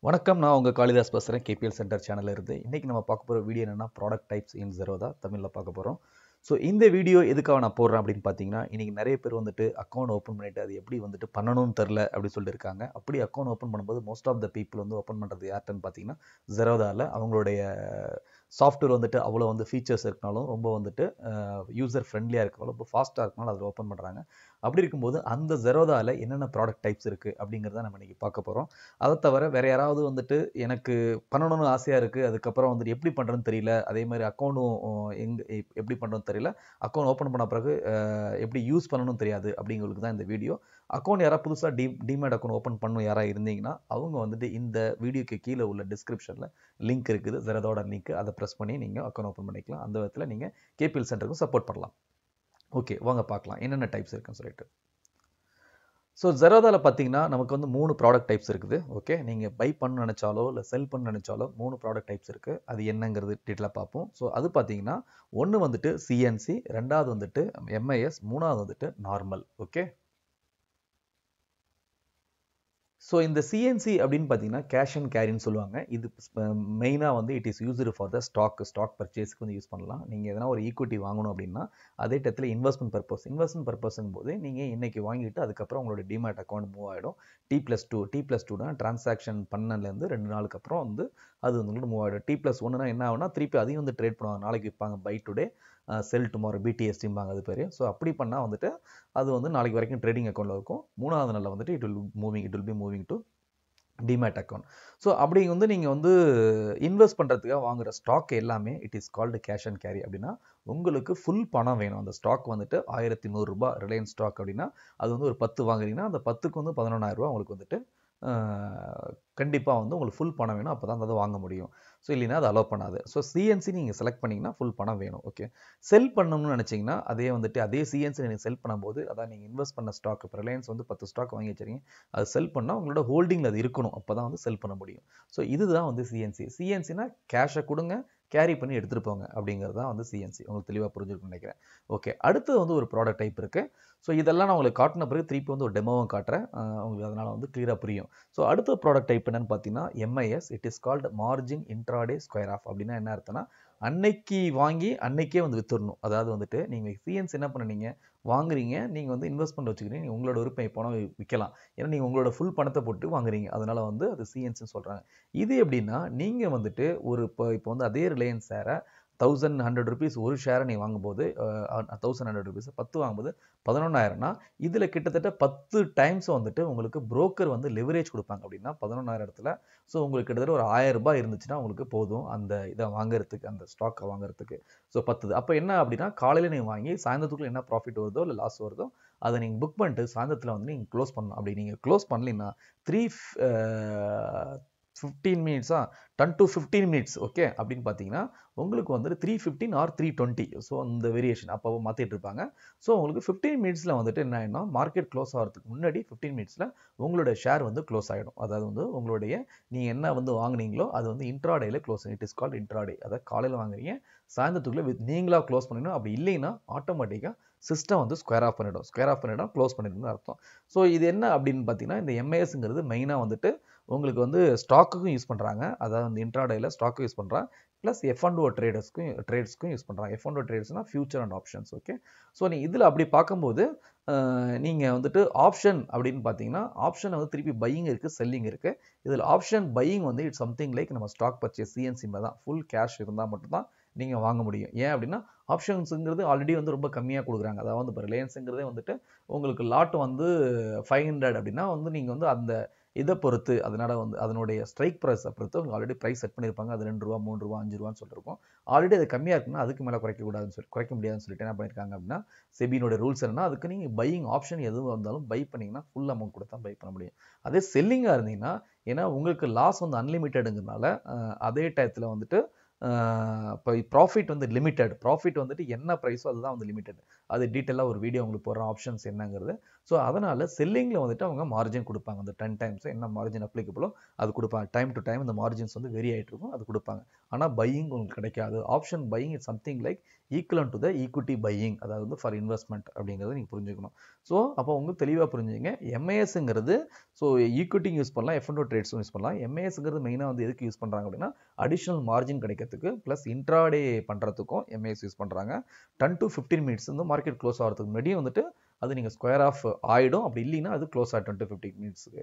வணக்கம் நான் உங்கள் காளிதாஸ் பேசுகிறேன் கேபிஎல் சென்டர் சேனல்ல இருந்து இன்றைக்கி நம்ம பார்க்க போகிற வீடியோ என்னென்னா ப்ராடக்ட் டைப்ஸ் இன் ஜெரோதா தமிழில் பார்க்க போகிறோம் ஸோ இந்த வீடியோ எதுக்காக நான் போடுறேன் அப்படின்னு பார்த்தீங்கன்னா இன்றைக்கி நிறைய பேர் வந்துட்டு அக்கௌண்ட் ஓப்பன் பண்ணிட்டு அது எப்படி வந்துட்டு பண்ணணும்னு தெரில அப்படி சொல்லிட்டு இருக்காங்க அப்படி அக்கௌண்ட் ஓப்பன் பண்ணும்போது மோஸ்ட் ஆஃப் த பீப்புள் வந்து ஓப்பன் பண்ணுறது யார்ட்டுன்னு பார்த்தீங்கன்னா ஜெரோதாவில் அவங்களுடைய சாஃப்ட்வேர் வந்துட்டு அவ்வளோ வந்து ஃபீச்சர்ஸ் இருக்கனாலும் ரொம்ப வந்துட்டு யூசர் ஃப்ரெண்ட்லியாக இருக்கனாலும் ரொம்ப ஃபாஸ்ட்டாக இருக்கனாலும் அதில் ஓப்பன் பண்ணுறாங்க அப்படி இருக்கும்போது அந்த ஜெரோதாவில் என்னென்ன ப்ராடக்ட் டைப்ஸ் இருக்குது அப்படிங்கிறத நம்ம இன்றைக்கி பார்க்க போகிறோம் அதை தவிர வேறு யாராவது வந்துட்டு எனக்கு பண்ணணும்னு ஆசையாக இருக்குது அதுக்கப்புறம் வந்துட்டு எப்படி பண்ணுறதுன்னு தெரியல அதே மாதிரி அக்கௌண்ட்டும் எங்கே எப்படி பண்ணுறதுன்னு தெரியல அக்கௌண்ட் ஓப்பன் பண்ண பிறகு அஹ், எப்படி யூஸ் பண்ணணும்னு தெரியாது அப்படிங்களுக்கு தான் இந்த வீடியோ அக்கௌண்ட் யாராவது புதுசாக டி டிமேட் அக்கௌண்ட் ஓப்பன் பண்ணணும் யாராவது இருந்தீங்கன்னா அவங்க வந்துட்டு இந்த வீடியோக்கு கீழே உள்ள டிஸ்கிரிப்ஷனில் லிங்க் இருக்குது ஜெரதோட லிங்க் அதை ப்ரெஸ் பண்ணி நீங்கள் அக்கௌண்ட் ஓப்பன் பண்ணிக்கலாம் அந்த விதத்தில் நீங்கள் கேபிஎல் சென்டருக்கும் சப்போர்ட் பண்ணலாம் ஓகே வாங்க பார்க்கலாம் என்னென்ன டைப்ஸ் இருக்குன்னு சொல்லிட்டு ஸோ ஜெரோதாவில் பார்த்தீங்கன்னா நமக்கு வந்து மூணு ப்ராடக்ட் டைப்ஸ் இருக்குது ஓகே நீங்கள் பை பண்ண நினச்சாலோ இல்லை செல் பண்ண நினச்சாலோ மூணு ப்ராடக்ட் டைப்ஸ் இருக்குது அது என்னங்கிறது டீட்டெயிலாக பார்ப்போம் ஸோ அது பார்த்தீங்கன்னா ஒன்று வந்துட்டு சிஎன்சி ரெண்டாவது வந்துட்டு எம்ஐஎஸ் மூணாவது வந்துட்டு நார்மல் ஓகே ஸோ இந்த சிஎன்சி அப்படின்னு பார்த்தீங்கன்னா கேஷ் அண்ட் கேரின்னு சொல்லுவாங்க இது மெயினாக வந்து it is used for the stock stock பர்ச்சேஸ்க்கு வந்து யூஸ் பண்ணலாம் நீங்கள் எதனா ஒரு ஈக்விட்டி வாங்கணும் அப்படின்னா அதே டயத்தில் இன்வெஸ்ட்மெண்ட் பர்பஸ் இன்வெஸ்ட்மெண்ட் பர்பஸுங்கும் போது நீங்கள் இன்னைக்கு வாங்கிட்டு அதுக்கப்புறம் உங்களோட டிமேட் அக்கௌண்ட் மூவ் ஆகிடும் T plus two T plus டூனா டிரான்சாக்ஷன் பண்ணலேருந்து ரெண்டு நாளுக்கு அப்புறம் வந்து அது வந்து மூவ் ஆகிடும் டி ப்ளஸ் ஒன்றுனா என்ன ஆகுனா திருப்பி அதையும் வந்து ட்ரேட் பண்ணுவாங்க நாளைக்கு விற்பாங்க பை டுடே செல் டுமாரோ பிடிஎஸ்டிம்பாங்க அது பேர் ஸோ அப்படி பண்ணால் வந்துட்டு அது வந்து நாளைக்கு வரைக்கும் ட்ரேடிங் அக்கௌண்ட்டில் இருக்கும் மூணாவது நாளில் வந்துட்டு it will moving it will be moving to demat account so அப்படி வந்து நீங்கள் வந்து இன்வெஸ்ட் பண்ணுறதுக்காக வாங்குற ஸ்டாக் எல்லாமே it is called cash and carry அப்படின்னா உங்களுக்கு ஃபுல் பணம் வேணும் அந்த ஸ்டாக் வந்துட்டு ஆயிரத்தி நூறுரூபா ரிலையன்ஸ் ஸ்டாக் அப்படின்னா அது வந்து ஒரு பத்து வாங்குறீங்கன்னா அந்த பத்துக்கு வந்து பதினொன்றாயிரரூபா உங்களுக்கு வந்துட்டு கண்டிப்பாக வந்து உங்களுக்கு ஃபுல் பணம் வேணும் அப்போ தான் அதை வாங்க முடியும் ஸோ இல்லைன்னா அது அலோவ் பண்ணாது ஸோ சிஎன்சி நீங்கள் செலக்ட் பண்ணிங்கன்னா ஃபுல் பணம் வேணும் ஓகே செல் பண்ணணும்னு நினச்சிங்கன்னா அதே வந்துட்டு அதே சிஎன்சி நீங்கள் செல் பண்ணும்போது அதான் நீங்கள் இன்வெஸ்ட் பண்ண ஸ்டாக் இப்போ ரிலையன்ஸ் வந்து பத்து ஸ்டாக் வாங்கி வச்சிருக்கீங்க அது செல் பண்ணால் உங்களோட ஹோல்டிங்கில் அது இருக்கணும் அப்போ தான் வந்து செல் பண்ண முடியும் ஸோ இதுதான் வந்து சிஎன்சி சிஎன்சினா கேஷை கொடுங்க கேரி பண்ணி எடுத்துகிட்டு போங்க அப்படிங்கிறது தான் வந்து சிஎன்சி உங்களுக்கு தெளிவாக புரிஞ்சுக்கணும்னு நினைக்கிறேன் ஓகே அடுத்தது வந்து ஒரு ப்ராடக்ட் டைப் இருக்குது ஸோ இதெல்லாம் நான் உங்களுக்கு காட்டின பிறகு திருப்பி வந்து ஒரு டெமோவும் காட்டுறேன் அஹ் உங்களுக்கு அதனால் வந்து கிளியராக புரியும் ஸோ அடுத்த ப்ராடக்ட் டைப் என்னன்னு பார்த்தீங்கன்னா MIS it is called margin intraday square off அப்படின்னா என்ன அர்த்தம்னா அன்னைக்கு வாங்கி அன்னைக்கே வந்து வித்துடணும் அதாவது வந்துட்டு நீங்கள் சிஎன்ஸ் என்ன பண்ணுனீங்க வாங்குறீங்க நீங்கள் வந்து இன்வெஸ்ட்மெண்ட் வச்சுக்கிறீங்க உங்களோட விருப்பம் பணம் விற்கலாம் ஏன்னா நீங்கள் உங்களோட ஃபுல் பணத்தை போட்டு வாங்குறீங்க அதனால வந்து அது சிஎன்ஸ்னு சொல்கிறாங்க இது எப்படின்னா நீங்கள் வந்துட்டு ஒரு இப்போ இப்போ வந்து அதே ரிலையன்ஸ் ஷேரை தௌசண்ட் ஹண்ட்ரட் ருபீஸ் ஒரு ஷேரை நீங்கள் வாங்கும்போது தௌசண்ட் ஹண்ட்ரட் ருபீஸ் பத்து வாங்கும்போது பதினொன்றாயிரம்னா இதில் கிட்டத்தட்ட பத்து டைம்ஸ் வந்துட்டு உங்களுக்கு புரோக்கர் வந்து லெவரேஜ் கொடுப்பாங்க அப்படின்னா பதினொன்றாயிரம் இடத்துல ஸோ உங்களுக்கு கிட்டத்தட்ட ஒரு ஆயிரம் ரூபாய் இருந்துச்சுன்னா உங்களுக்கு போதும் அந்த இதை வாங்குறதுக்கு அந்த ஸ்டாக்கை வாங்குறதுக்கு ஸோ பத்துது அப்போ என்ன அப்படின்னா காலையில் நீங்கள் வாங்கி சாயந்தரத்துக்குள்ள என்ன ப்ராஃபிட் வருதோ இல்லை லாஸ் வருதோ அதை நீங்கள் புக் பண்ணிட்டு சாயந்தரத்தில் வந்து நீங்கள் க்ளோஸ் பண்ணணும் அப்படி நீங்கள் க்ளோஸ் பண்ணலைன்னா த்ரீ ஃபிஃப்டீன் மினிட்ஸா ten to fifteen minutes okay அப்படின்னு பார்த்தீங்கன்னா உங்களுக்கு வந்துட்டு three fifteen or three twenty so இந்த வேரியேஷன் அப்போ மாற்றிட்டு இருப்பாங்க ஸோ உங்களுக்கு ஃபிஃப்டீன் மினிட்ஸில் வந்துட்டு என்ன ஆகிடும்னா மார்க்கெட் க்ளோஸ் ஆகிறதுக்கு முன்னாடி ஃபிஃப்டீன் மினிட்ஸில் உங்களோட ஷேர் வந்து க்ளோஸ் ஆகிடும் அதாவது வந்து உங்களுடைய நீங்கள் என்ன வந்து வாங்குனீங்களோ அது வந்து இன்ட்ராடேல close it is called intraday அதாவது காலையில் வாங்குறீங்க சாயந்தரத்துக்குள்ளே வித் நீங்களாக க்ளோஸ் பண்ணிடணும் அப்படி இல்லைன்னா ஆட்டோமேட்டிக்காக சிஸ்டம் வந்து ஸ்கொயர் ஆஃப் பண்ணிடும் ஸ்கொயர் ஆஃப் பண்ணிடும் க்ளோஸ் பண்ணிடும்னு அர்த்தம் ஸோ இது என்ன அப்படின்னு பார்த்தீங்கன்னா இந்த எம்ஐஎஸ்ங்கிறது மெயினாக வந்துட்டு உங்களுக்கு வந்து ஸ்டாக்குக்கும் யூஸ் பண்ணுறாங்க அதாவது வந்து இன்ட்ராடேல ஸ்டாக்கும் யூஸ் பண்ணுறாங்க ப்ளஸ் எஃப் அண்ட் ஓ ட்ரேடர்ஸ்க்கும் ட்ரேட்ஸ்க்கும் யூஸ் பண்ணுறாங்க எஃப் அண்ட் ஓ ட்ரேட்ஸ்னால் future and options okay so நீ இதில் அப்படி பார்க்கும்போது நீங்கள் வந்துட்டு ஆப்ஷன் அப்படின்னு பார்த்தீங்கன்னா ஆப்ஷன் வந்து திருப்பி பையிங் இருக்குது செல்லிங் இருக்குது இதில் ஆப்ஷன் பையிங் வந்து இட்ஸ் சம்திங் லைக் நம்ம ஸ்டாக் பர்ச்சேஸ் சிஎன்சி மாதிரி தான் ஃபுல் கேஷ் இருந்தால் மட்டும்தான் நீங்கள் வாங்க முடியும் ஏன் அப்படின்னா ஆப்ஷன்ஸுங்கிறது ஆல்ரெடி வந்து ரொம்ப கம்மியாக கொடுக்குறாங்க அதாவது வந்து இப்போ ரிலையன்ஸுங்கிறதே வந்துட்டு உங்களுக்கு லாட் வந்து ஃபைவ் ஹண்ட்ரட் அப்படின்னா வந்து நீங்கள் வந்து அந்த இதை பொறுத்து அதனால் வந்து அதனுடைய ஸ்ட்ரைக் ப்ரைஸை பொறுத்து அவங்க ஆல்ரெடி ப்ரைஸ் செட் பண்ணியிருப்பாங்க அது ரெண்டு ரூபா மூணு ரூபா அஞ்சு ரூபான்னு சொல்லியிருக்கோம் ஆல்ரெடி அது கம்மியாக இருக்குன்னா அதுக்கு மேலே குறைக்கக்கூடாதுன்னு சொல்லி குறைக்க முடியாதுன்னு சொல்லிட்டு என்ன பண்ணியிருக்காங்க அப்படின்னா செபியினோட ரூல்ஸ் என்னன்னா அதுக்கு நீங்கள் பையிங் ஆப்ஷன் எதுவும் வந்தாலும் பை பண்ணிங்கன்னா ஃபுல் அமௌண்ட் கூட தான் பை பண்ண முடியும் அதே செல்லிங்காக இருந்தீங்கன்னா ஏன்னா உங்களுக்கு லாஸ் வந்து அன்லிமிட்டடுங்கிறனால அதே டயத்தில் வந்துட்டு இப்போ ப்ராஃபிட் வந்து லிமிட்டட் ப்ராஃபிட் வந்துட்டு என்ன ப்ரைஸோ அதுதான் வந்து லிமிட்டட் அது டீட்டெயிலாக ஒரு வீடியோ உங்களுக்கு போடுற ஆப்ஷன்ஸ் என்னங்கிறது ஸோ அதனால் செல்லிங்கில் வந்துட்டு அவங்க மார்ஜின் கொடுப்பாங்க அந்த டென் டைம்ஸ் என்ன மார்ஜின் அப்ளிகபிளோ அது கொடுப்பாங்க டைம் டு டைம் இந்த மார்ஜின்ஸ் வந்து வெரி ஆகிட்டு இருக்கும் அது கொடுப்பாங்க ஆனால் பையிங் உங்களுக்கு கிடைக்காது option buying is something like equivalent to the equity buying அதாவது வந்து ஃபார் இன்வெஸ்ட்மெண்ட் அப்படிங்கிறத நீங்கள் புரிஞ்சுக்கணும் ஸோ அப்போ உங்களுக்கு தெளிவாக புரிஞ்சுங்க எம்ஏஎஸ்ங்கிறது ஸோ ஈக்விட்டிங் யூஸ் பண்ணலாம் எஃப்என்டோ ட்ரேட்ஸும் யூஸ் பண்ணலாம் எம்ஏஎஸ்ங்கிறது மெயினாக வந்து எதுக்கு யூஸ் பண்ணுறாங்க அப்படின்னா அடிஷ்னல் மார்ஜின் கிடைக்கிறதுக்கு ப்ளஸ் இன்ட்ராடே பண்ணுறதுக்கும் எம்ஏஎஸ் யூஸ் பண்ணுறாங்க டென் டு ஃபிஃப்டீன் மினிட்ஸ் வந்து மார்க்கெட் க்ளோஸ் ஆகிறதுக்கு முன்னாடியே வந்துட்டு அது நீங்கள் ஸ்கொயர் ஆஃப் ஆகிடும் அப்படி இல்லைன்னா அது க்ளோஸ் ஆகிடும் டுவெண்ட்டி ஃபிஃப்டீன் மினிட்ஸுக்கு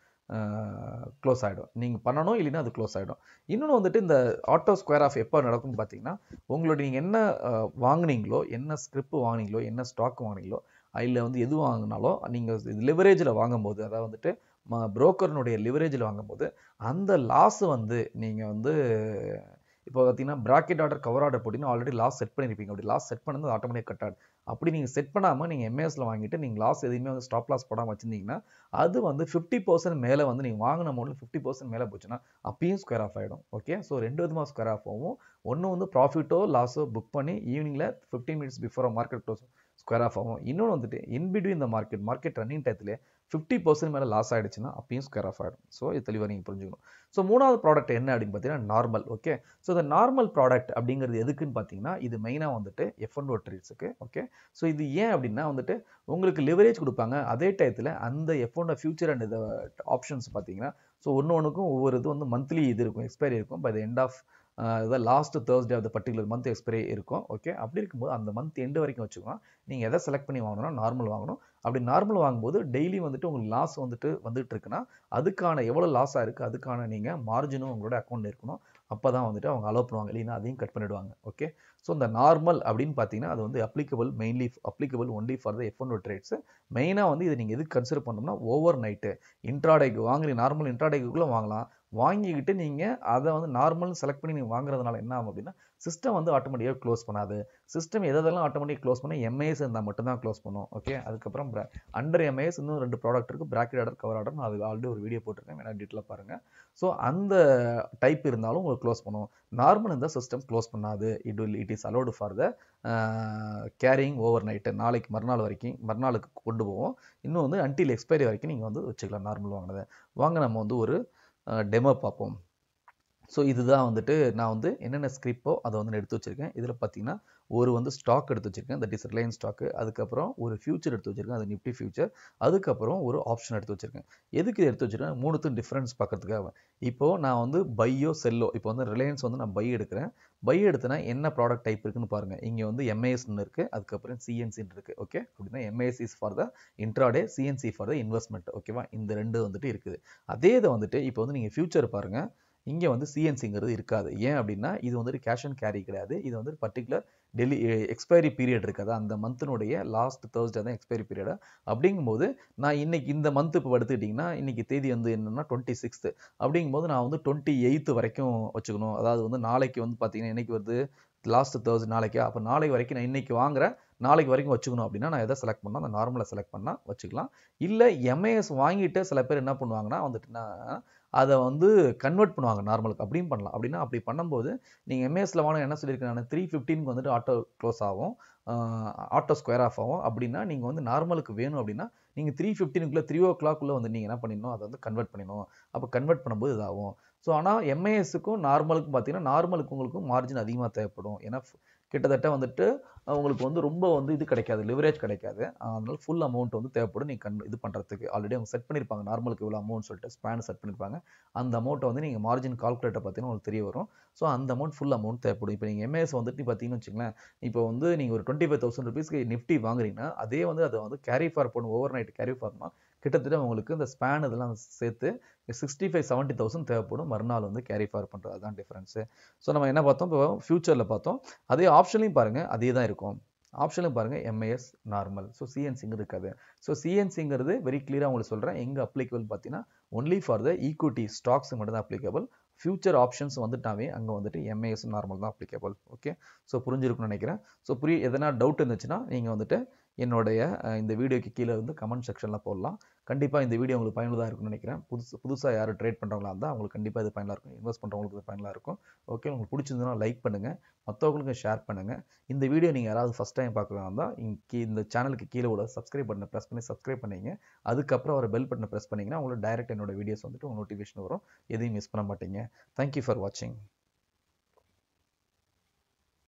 க்ளோஸ் ஆகிடும் நீங்கள் பண்ணணும் இல்லைன்னா அது க்ளோஸ் ஆகிடும் இன்னொன்று வந்துட்டு இந்த ஆட்டோ ஸ்கொயர் ஆஃப் எப்போ நடக்கும்னு பார்த்தீங்கன்னா உங்களோட நீங்கள் என்ன வாங்கினீங்களோ என்ன ஸ்கிரிப் வாங்கினீங்களோ என்ன ஸ்டாக் வாங்கினீங்களோ அதில் வந்து எது வாங்கினாலும் நீங்கள் லிவரேஜில் வாங்கும்போது அதாவது வந்துட்டு புரோக்கர்னுடைய லிவரேஜில் வாங்கும்போது அந்த லாஸ் வந்து நீங்கள் வந்து இப்போ பார்த்தீங்கன்னா ப்ராக்கெட் ஆர்டர் கவர் ஆர்டர் போட்டிங்கன்னா ஆல்ரெடி லாஸ் செட் பண்ணியிருப்பீங்க அப்படி லாஸ் செட் பண்ணது ஆட்டோமேட்டிக் கட் ஆட் அப்படி நீங்கள் செட் பண்ணாமல் நீங்கள் எம்ஏஎஸ்ல வாங்கிட்டு நீங்கள் லாஸ் எதுவுமே வந்து ஸ்டாப் லாஸ் போடாமல் வச்சிருந்தீங்கன்னா அது வந்து ஃபிஃப்டி பர்சன்ட் மேலே வந்து நீங்கள் வாங்கின அமௌண்ட்டில் ஃபிஃப்டி பர்சன்ட் மேலே போச்சுன்னா அப்பயும் ஸ்கொயர் ஆஃப் ஆகிடும் ஓகே ஸோ ரெண்டு விதமாக ஸ்கொயர் ஆஃப் ஆகும் ஒன்று வந்து ப்ராஃபிட்டோ லாஸோ புக் பண்ணி ஈவினிங்கில் fifteen minutes before market close square off ஆகும் இன்னொன்று வந்துட்டு இன் பிட்வீன் இந்த மார்க்கெட் மார்க்கெட் ரன்னிங் டயத்தில் ஃபிஃப்டி பர்சன்ட் மேலே லாஸ் ஆகிடுச்சுன்னா அப்பயும் ஸ்கொயர் ஆஃப் ஆகிடும் ஸோ இது தெளிவாக நீங்கள் புரிஞ்சுக்கணும் ஸோ மூணாவது ப்ராடக்ட் என்ன அப்படின்னு பார்த்தீங்கன்னா நார்மல் ஓகே ஸோ இந்த நார்மல் ப்ராடக்ட் அப்படிங்கிறது எதுக்குன்னு பார்த்தீங்கன்னா இது மெயினாக வந்துட்டு எஃப் ஒன் ட்ரீட்ஸுக்கு ஓகே ஸோ இது ஏன் அப்படின்னா வந்துட்டு உங்களுக்கு லிவரேஜ் கொடுப்பாங்க அதே டயத்தில் அந்த எஃப் ஒன் ஃபியூச்சர் அண்ட் இந்த ஆப்ஷன்ஸ் பார்த்தீங்கன்னா ஸோ ஒன்று ஒன்றுக்கும் ஒவ்வொரு இது வந்து மந்த்லி இது இருக்கும் எக்ஸ்பைரி இருக்கும் பை த எண்ட் ஆஃப் இதான் last Thursday of the particular month expiry இருக்கும் ஓகே அப்படி இருக்கும்போது அந்த மந்த் எண்டு வரைக்கும் வச்சுக்கலாம் நீங்கள் எதை செலக்ட் பண்ணி வாங்கணும்னா நார்மல் வாங்கணும் அப்படி நார்மல் வாங்கும்போது டெய்லி வந்துட்டு உங்களுக்கு லாஸ் வந்துட்டு வந்துட்டு இருக்குன்னா அதுக்கான எவ்வளோ லாஸாக இருக்குது அதுக்கான நீங்கள் மார்ஜினும் உங்களோட அக்கௌண்ட் இருக்கணும் அப்போ தான் வந்துட்டு அவங்க அலோவ் பண்ணுவாங்க இல்லைன்னா அதையும் கட் பண்ணிவிடுவாங்க ஓகே ஸோ இந்த நார்மல் அப்படின்னு பார்த்தீங்கன்னா அது வந்து applicable mainly applicable only for the F one trades மெயினாக வந்து இதை நீங்கள் எதுக்கு கன்சிடர் பண்ணோம்னா ஓவர் நைட்டு இன்ட்ராடேக்கு வாங்குறீங்க நார்மல் இன்ட்ராடேக்குள்ளே வாங்கலாம் வாங்கிக்கிட்டு நீங்கள் அதை வந்து நார்மல் செலக்ட் பண்ணி நீங்கள் வாங்குறதுனால என்ன ஆகும் அப்படின்னா சிஸ்டம் வந்து ஆட்டோமேட்டிக்காக க்ளோஸ் பண்ணாது சிஸ்டம் எதெல்லாம் ஆட்டோமேட்டிக் க்ளோஸ் பண்ணி எம்ஏஎஸ் இருந்தால் மட்டும்தான் க்ளோஸ் பண்ணும் ஓகே அதுக்கப்புறம் அண்டர் எம்ஏஎஸ் இன்னும் ரெண்டு ப்ராடக்ட் இருக்குது பிராக்கெட் ஆர்டர் கவர் ஆர்டர் நான் அது ஆல்ரெடி ஒரு வீடியோ போட்டிருக்கேன் வேணா டீட்டெயிலாக பாருங்கள் ஸோ அந்த டைப் இருந்தாலும் உங்களுக்கு க்ளோஸ் பண்ணும் நார்மல் இருந்தால் சிஸ்டம் க்ளோஸ் பண்ணாது it will it is allowed for the carrying over night நாளைக்கு மறுநாள் வரைக்கும் மறுநாளுக்கு கொண்டு போவோம் இன்னும் வந்து அன்டில் எக்ஸ்பைரி வரைக்கும் நீங்கள் வந்து வச்சுக்கலாம் நார்மல் வாங்கினதை வாங்க நம்ம வந்து ஒரு டெமோ பார்ப்போம் ஸோ இதுதான் வந்துட்டு நான் வந்து என்னென்ன ஸ்கிரிப்போ அதை வந்து நான் எடுத்து வச்சுருக்கேன் இதில் பார்த்தீங்கன்னா ஒரு வந்து ஸ்டாக் எடுத்து வச்சுருக்கேன் தட் இஸ் ரிலையன்ஸ் ஸ்டாக்கு அதுக்கப்புறம் ஒரு ஃபியூச்சர் எடுத்து வச்சுருக்கேன் அது நிஃப்டி ஃபியூச்சர் அதுக்கப்புறம் ஒரு ஆப்ஷன் எடுத்து வச்சுருக்கேன் எதுக்கு இது எடுத்து வச்சுருக்கேன் மூணுத்தும் டிஃப்ரென்ஸ் பார்க்கறதுக்காக இப்போது நான் வந்து பையோ செல்லோ இப்போ வந்து ரிலையன்ஸ் வந்து நான் பை எடுக்கிறேன் பை எடுத்தனா என்ன ப்ராடக்ட் டைப் இருக்குன்னு பாருங்கள் இங்கே வந்து எம்ஏஎஸ்னு இருக்குது அதுக்கப்புறம் சிஎன்சின்னு இருக்குது ஓகே அப்படின்னா MIS is for the intraday CNC for the investment ஓகேவா இந்த ரெண்டு வந்துட்டு இருக்குது அதே இதை வந்துட்டு இப்போ வந்து நீங்கள் ஃபியூச்சர் பாருங்கள் இங்கே வந்து சிஎன்சிங்கிறது இருக்காது ஏன் அப்படின்னா இது வந்துட்டு கேஷ் அண்ட் கேரி கிடையாது இது வந்து பர்டிகுலர் டெலி எக்ஸ்பைரி பீரியட் இருக்காது அந்த மந்த்தினுடைய லாஸ்ட் தேர்ஸ்டே தான் எக்ஸ்பைரி பீரியடா அப்படிங்கும்போது நான் இன்னைக்கு இந்த மந்த் இப்போ எடுத்துக்கிட்டிங்கன்னா இன்னைக்கு தேதி வந்து என்னன்னா டுவெண்ட்டி சிக்ஸ்த்து அப்படிங்கும்போது நான் வந்து டுவெண்ட்டி எயித்து வரைக்கும் வச்சுக்கணும் அதாவது வந்து நாளைக்கு வந்து பார்த்தீங்கன்னா இன்னைக்கு வருது லாஸ்ட் தேர்ஸ் நாளைக்கு அப்போ நாளைக்கு வரைக்கும் நான் இன்னைக்கு வாங்குறேன் நாளைக்கு வரைக்கும் வச்சுக்கணும் அப்படின்னா நான் எதை செலக்ட் பண்ணால் அந்த நார்மலை செலக்ட் பண்ணால் வச்சுக்கலாம் இல்லை எம்ஏஎஸ் வாங்கிட்டு சில பேர் என்ன பண்ணுவாங்கன்னா வந்துட்டுனா அதை வந்து கன்வெர்ட் பண்ணுவாங்க நார்மலுக்கு அப்படியும் பண்ணலாம் அப்படின்னா அப்படி பண்ணும்போது நீங்கள் எம்ஏஎஸ்ல வாங்க என்ன சொல்லியிருக்கேன் நான் த்ரீ ஃபிஃப்டீனுக்கு வந்துட்டு ஆட்டோ க்ளோஸ் ஆகும் ஆட்டோ ஸ்கொயர் ஆஃப் ஆகும் அப்படின்னா நீங்கள் வந்து நார்மலுக்கு வேணும் அப்படின்னா நீங்கள் த்ரீ ஃபிஃப்டீனுக்குள்ளே த்ரீ ஓ கிளாக்குள்ளே வந்து நீங்கள் என்ன பண்ணிடணும் அதை வந்து கன்வெர்ட் பண்ணிடணும் அப்போ கன்வெர்ட் பண்ணும்போது இதாகும் ஸோ ஆனால் எம்ஏஎஸ்க்கும் நார்மலுக்கும் பார்த்தீங்கன்னா நார்மலுக்கு உங்களுக்கும் மார்ஜின் அதிகமாக தேவைப்படும் ஏன்னா கிட்டத்தட்ட வந்துட்டு உங்களுக்கு வந்து ரொம்ப வந்து இது கிடைக்காது லிவரேஜ் கிடைக்காது அதனால ஃபுல் அமௌண்ட் வந்து தேவைப்படும் நீங்கள் கண் இது பண்ணுறதுக்கு ஆல்ரெடி அவங்க செட் பண்ணியிருப்பாங்க நார்மலுக்கு இவ்வளோ அமௌண்ட் சொல்லிட்டு ஸ்பேன் செட் பண்ணியிருப்பாங்க அந்த அமௌண்ட்டை வந்து நீங்கள் மார்ஜின் கால்குலேட்டர் பார்த்தீங்கன்னா உங்களுக்கு தெரிய வரும் ஸோ அந்த அமௌண்ட் ஃபுல் அமௌண்ட் தேவைப்படும் இப்போ நீங்கள் எம்ஏஎஸ் வந்துட்டு பார்த்தீங்கன்னு வச்சுங்களேன் இப்போ வந்து நீங்கள் ஒரு டுவெண்ட்டி ஃபைவ் தௌசண்ட் ருபீஸ்க்கு நிஃப்டி வாங்குறீங்கன்னா அதே வந்து அதை வந்து கேரி ஃபார் பண்ணும் ஓவர் நைட் கேரி ஃபார்னா கிட்டத்தட்ட உங்களுக்கு இந்த ஸ்பேன் இதெல்லாம் சேர்த்து சிக்ஸ்டி ஃபைவ் செவன்ட்டி தௌசண்ட் தேவைப்படும் மறுநாள் வந்து கேரி ஃபார் பண்ணுறது அதுதான் டிஃப்ரென்ஸு ஸோ நம்ம என்ன பார்த்தோம் இப்போ ஃபியூச்சரில் பார்த்தோம் அதே ஆப்ஷன்லையும் பாருங்கள் அதே தான் இருக்கும் ஆப்ஷனில் பாருங்கள் எம்ஏஎஸ் நார்மல் ஸோ சிஎன்சிங்க இருக்காது ஸோ சிஎன்சிங்கிறது வெரி கிளியராக உங்களுக்கு சொல்கிறேன் எங்கே அப்ளிகபிள் பார்த்தீங்கன்னா only for the equity stocks மட்டும் தான் அப்ளிகபிள் ஃபியூச்சர் ஆப்ஷன்ஸ் வந்துட்டாவே அங்கே வந்துட்டு எம்ஏஎஸ் நார்மல் தான் அப்ளிகபிள் ஓகே ஸோ புரிஞ்சிருக்கும்னு நினைக்கிறேன் ஸோ புரிய எதனா டவுட் இருந்துச்சுன்னா நீங்கள் வந்துட்டு என்னுடைய அஹ், இந்த வீடியோக்கு கீழே வந்து கமெண்ட் செக்ஷனில் போடலாம் கண்டிப்பாக இந்த வீடியோ உங்களுக்கு பயனுள்ளதாக இருக்கும்னு நினைக்கிறேன் புதுசு புதுசாக யாரும் ட்ரேட் பண்ணுறவங்களா இருந்தால் அவங்களுக்கு கண்டிப்பாக இது பயனுள்ளதாக இருக்கும் இன்வெஸ்ட் பண்ணுறவங்களுக்கு இது பயனுள்ளதாக இருக்கும் ஓகே உங்களுக்கு பிடிச்சிருந்ததுன்னா லைக் பண்ணுங்கள் மற்றவங்களுக்கு ஷேர் பண்ணுங்கள் இந்த வீடியோ நீங்கள் யாராவது ஃபஸ்ட் டைம் பார்க்குறதா இருந்தால் இங்கே இந்த சேனலுக்கு கீழே உள்ள சப்ஸ்கிரைப் பட்டனை ப்ரெஸ் பண்ணி சப்ஸ்கிரைப் பண்ணீங்க அதுக்கப்புறம் ஒரு பெல் பட்டனை ப்ரெஸ் பண்ணிங்கன்னா உங்களுக்கு டைரக்ட் என்னோட வீடியோஸ் வந்துட்டு உங்கள் நோட்டிஃபிகேஷன் வரும் எதையும் மிஸ் பண்ண மாட்டீங்க தேங்க்யூ ஃபார் வாட்சிங்